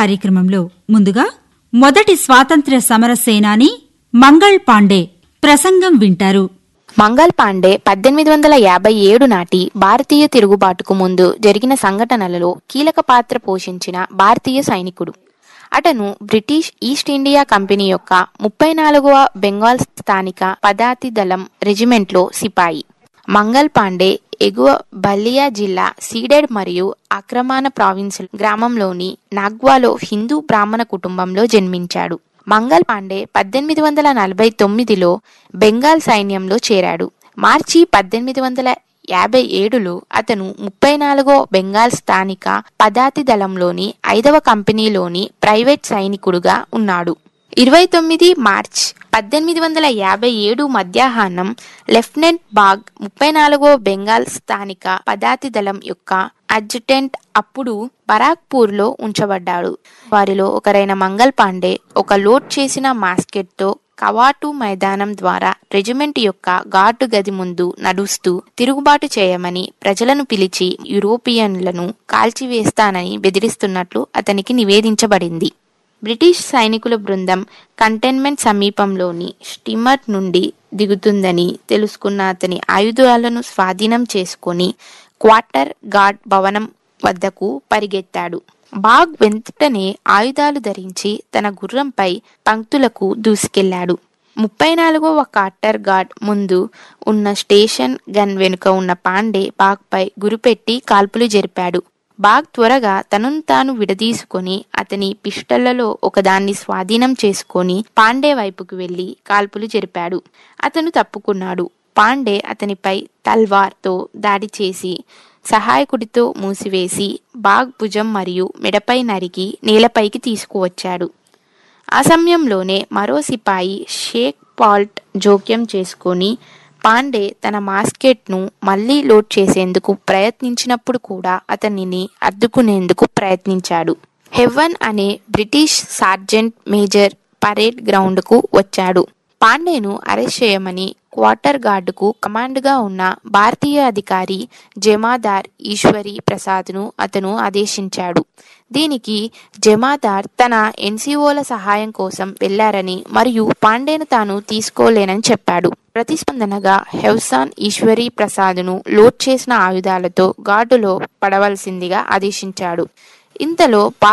కార్యక్రమంలో ముందుగా మొదటి స్వాతంత్ర్య సమర సేనాని మంగళ్ పాండే ప్రసంగం వింటారు మంగల్ పాండే పద్దెనిమిది వందల యాభై ఏడు నాటి భారతీయ తిరుగుబాటుకు ముందు జరిగిన సంఘటనలలో కీలక పాత్ర పోషించిన భారతీయ సైనికుడు అతను బ్రిటిష్ ఈస్ట్ ఇండియా కంపెనీ యొక్క ముప్పై నాలుగవ బెంగాల్ స్థానిక పదాతి దళం రెజిమెంట్లో సిపాయి మంగల్ పాండే ఎగువ బల్లియా జిల్లా సీడెడ్ మరియు ఆక్రమాణ ప్రావిన్స్ గ్రామంలోని నాగ్వాలో హిందూ బ్రాహ్మణ కుటుంబంలో జన్మించాడు మంగల్ పాండే పద్దెనిమిది వందల నలభై తొమ్మిదిలో బెంగాల్ సైన్యంలో చేరాడు మార్చి పద్దెనిమిది వందల యాభై ఏడులో అతను ముప్పై నాలుగో బెంగాల్ స్థానిక పదాతి దళంలోని ఐదవ కంపెనీలోని ప్రైవేట్ సైనికుడుగా ఉన్నాడు ఇరవై తొమ్మిది మార్చ్ పద్దెనిమిది వందల యాభై ఏడు మధ్యాహ్నం లెఫ్టినెంట్ బాగ్ ముప్పై నాలుగో బెంగాల్ స్థానిక పదాతి దళం యొక్క అడ్జుటెంట్ అప్పుడు బరాక్పూర్లో ఉంచబడ్డాడు వారిలో ఒకరైన మంగల్ పాండే ఒక లోడ్ చేసిన మాస్కెట్తో కవాటు మైదానం ద్వారా రెజిమెంట్ యొక్క గార్డు గది ముందు నడుస్తూ తిరుగుబాటు చేయమని ప్రజలను పిలిచి యూరోపియన్లను కాల్చివేస్తానని బెదిరిస్తున్నట్లు అతనికి నివేదించబడింది బ్రిటిష్ సైనికుల బృందం కంటైన్మెంట్ సమీపంలోని స్టీమర్ నుండి దిగుతుందని తెలుసుకున్న అతని ఆయుధాలను స్వాధీనం చేసుకొని క్వార్టర్ గార్డ్ భవనం వద్దకు పరిగెత్తాడు బాగ్ వెంటనే ఆయుధాలు ధరించి తన గుర్రంపై పంక్తులకు దూసుకెళ్లాడు ముప్పై నాలుగవ కార్టర్ గార్డ్ ముందు ఉన్న స్టేషన్ గన్ వెనుక ఉన్న పాండే బాగ్పై గురిపెట్టి కాల్పులు జరిపాడు బాగ్ త్వరగా తనను తాను విడదీసుకొని అతని పిస్టళ్లలో ఒకదాన్ని స్వాధీనం చేసుకొని పాండే వైపుకు వెళ్లి కాల్పులు జరిపాడు అతను తప్పుకున్నాడు పాండే అతనిపై తల్వార్తో దాడి చేసి సహాయకుడితో మూసివేసి బాగ్ భుజం మరియు మెడపై నరికి నేలపైకి తీసుకువచ్చాడు ఆ సమయంలోనే మరో సిపాయి షేక్ పాల్ట్ జోక్యం చేసుకొని పాండే తన మాస్కెట్ను మళ్లీ లోడ్ చేసేందుకు ప్రయత్నించినప్పుడు కూడా అతనిని అడ్డుకునేందుకు ప్రయత్నించాడు హెవన్ అనే బ్రిటిష్ సార్జెంట్ మేజర్ పరేడ్ గ్రౌండ్కు వచ్చాడు పాండేను అరెస్ట్ చేయమని క్వార్టర్ గార్డుకు కమాండ్గా ఉన్న భారతీయ అధికారి జమాదార్ ఈశ్వరి ప్రసాద్ను అతను ఆదేశించాడు దీనికి జమాదార్ తన ఎన్సీఓల సహాయం కోసం వెళ్లారని మరియు పాండేను తాను తీసుకోలేనని చెప్పాడు ప్రతిస్పందనగా హెవ్సాన్ ఈశ్వరి ప్రసాద్ను లోడ్ చేసిన ఆయుధాలతో గార్డులో పడవలసిందిగా ఆదేశించాడు ఇంతలో